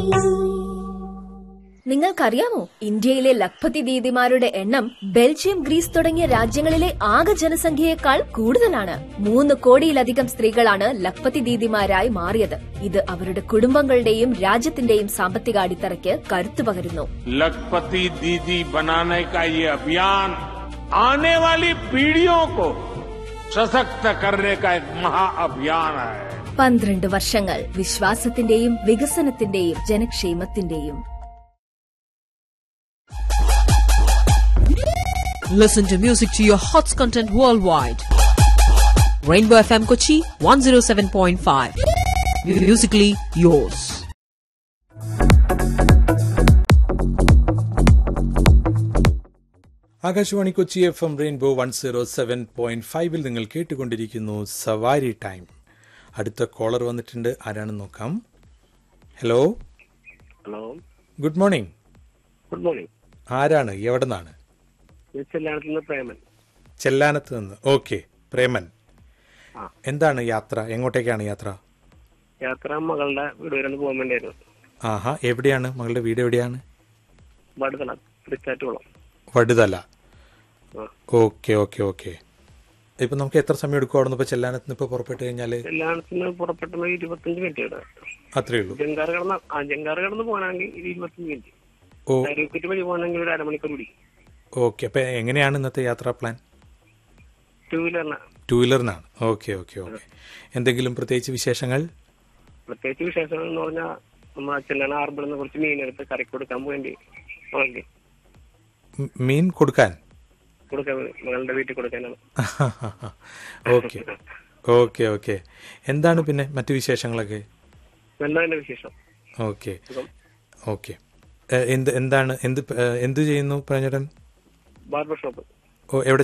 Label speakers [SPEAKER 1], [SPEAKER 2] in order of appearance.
[SPEAKER 1] നിങ്ങൾക്കറിയാമോ ഇന്ത്യയിലെ ലഖ്പതി ദീദിമാരുടെ എണ്ണം ബെൽജിയം ഗ്രീസ് തുടങ്ങിയ രാജ്യങ്ങളിലെ ആകെ ജനസംഖ്യയേക്കാൾ കൂടുതലാണ് മൂന്ന് കോടിയിലധികം സ്ത്രീകളാണ് ലഖ്പതി ദീദിമാരായി മാറിയത് ഇത് അവരുടെ കുടുംബങ്ങളുടെയും രാജ്യത്തിന്റെയും സാമ്പത്തിക അടിത്തറയ്ക്ക് കരുത്തു പകരുന്നു
[SPEAKER 2] लखपति दीदी बनाने का ये अभियान आने वाली पीढ़ियों को सशक्त करने का एक महाअभियान है
[SPEAKER 1] പന്ത്രണ്ട് വർഷങ്ങൾ വിശ്വാസത്തിന്റെയും വികസനത്തിന്റെയും ജനക്ഷേമത്തിന്റെയും
[SPEAKER 3] Listen to music to your hots content worldwide. Rainbow FM Kochi 107.5. Musically yours.
[SPEAKER 4] Akashvani Kochi F M Rainbow one zero seven point ഫൈവിൽ നിങ്ങൾ കേട്ടുകൊണ്ടിരിക്കുന്നു സവാരി ടൈം അടുത്ത കോളർ വന്നിട്ടുണ്ട് ആരാണെന്ന് നോക്കാം hello
[SPEAKER 5] hello
[SPEAKER 4] good morning
[SPEAKER 5] good morning
[SPEAKER 4] ആരാണ് എവിടെ നിന്നാണ്
[SPEAKER 5] ഞാൻ ചെല്ലാനത്ത് നിന്ന് പ്രേമൻ
[SPEAKER 4] ചെല്ലാനത്ത് നിന്ന് ഓക്കെ പ്രേമൻ
[SPEAKER 5] ആ.
[SPEAKER 4] എന്താണ് യാത്ര എങ്ങോട്ടേക്കാണ് യാത്ര
[SPEAKER 5] യാത്ര മകളുടെ വീട് വരെ ഒന്ന് പോകാൻ വേണ്ടിയായിരുന്നു
[SPEAKER 4] ആഹാ എവിടെയാണ് മകളുടെ വീട് എവിടെയാണ്
[SPEAKER 5] വടുതല തൃച്ചാറ്റുകുളം
[SPEAKER 4] വടുതല
[SPEAKER 5] ആ.
[SPEAKER 4] ഓക്കെ ഓക്കെ ഓക്കെ ഇപ്പൊ നമുക്ക് എത്ര സമയം എടുക്കും അവിടെ നിന്ന് ഇപ്പൊ ചെല്ലാനത്ത് നിന്ന് ഇപ്പൊ പുറപ്പെട്ട് കഴിഞ്ഞാല്
[SPEAKER 5] ചെല്ലാനത്തിന് പുറപ്പെട്ട ഇരുപത്തഞ്ച് മിനിറ്റ് ഇവിടെ
[SPEAKER 4] അത്രേ ഉള്ളൂ
[SPEAKER 5] ജങ്കാറ് കടന്ന് ആ ജങ്കാറ് കടന്ന് പോകണമെങ്കിൽ ഒരു ഇരുപത്തഞ്ച് മിനിറ്റ്
[SPEAKER 4] ഓ
[SPEAKER 5] അരുവിക്കുറ്റി വഴി പോകണമെങ്കിൽ ഒരു അരമണിക്കൂർ പിടിക്കും
[SPEAKER 4] ഓക്കെ അപ്പൊ എങ്ങനെയാണ് ഇന്നത്തെ യാത്രാ പ്ലാൻ
[SPEAKER 5] ടൂ വീലറിന്
[SPEAKER 4] ടൂ വീലറിനാണ് ഓക്കെ ഓക്കെ ഓക്കെ എന്തെങ്കിലും പ്രത്യേകിച്ച് വിശേഷങ്ങൾ
[SPEAKER 5] പ്രത്യേകിച്ച് വിശേഷം എന്ന് പറഞ്ഞാൽ നമ്മൾ ചെല്ലാന ഹാർബറിൽ നിന്ന് കുറച്ച് മീനെടുത്ത് കറിക്ക് കൊടുക്കാൻ വേണ്ടി മകൾക്ക്
[SPEAKER 4] മ്- മീൻ കൊടുക്കാൻ
[SPEAKER 5] കൊടുക്കാൻ വേണ്ടി മകളുടെ വീട്ടിൽ കൊടുക്കാനാണ്
[SPEAKER 4] ഓക്കെ ഓക്കെ ഓക്കെ എന്താണ് പിന്നെ മറ്റു വിശേഷങ്ങളൊക്കെ
[SPEAKER 5] നല്ല തന്നെ വിശേഷം
[SPEAKER 4] ഓക്കെ ഓക്കെ എന്ത് എന്താണ് എന്ത് പ- ഏ, എന്ത് ചെയ്യുന്നു പറഞ്ഞേട്ടൻ
[SPEAKER 5] ബാർബർ ഷോപ്പ്
[SPEAKER 4] ഓ എവിടെ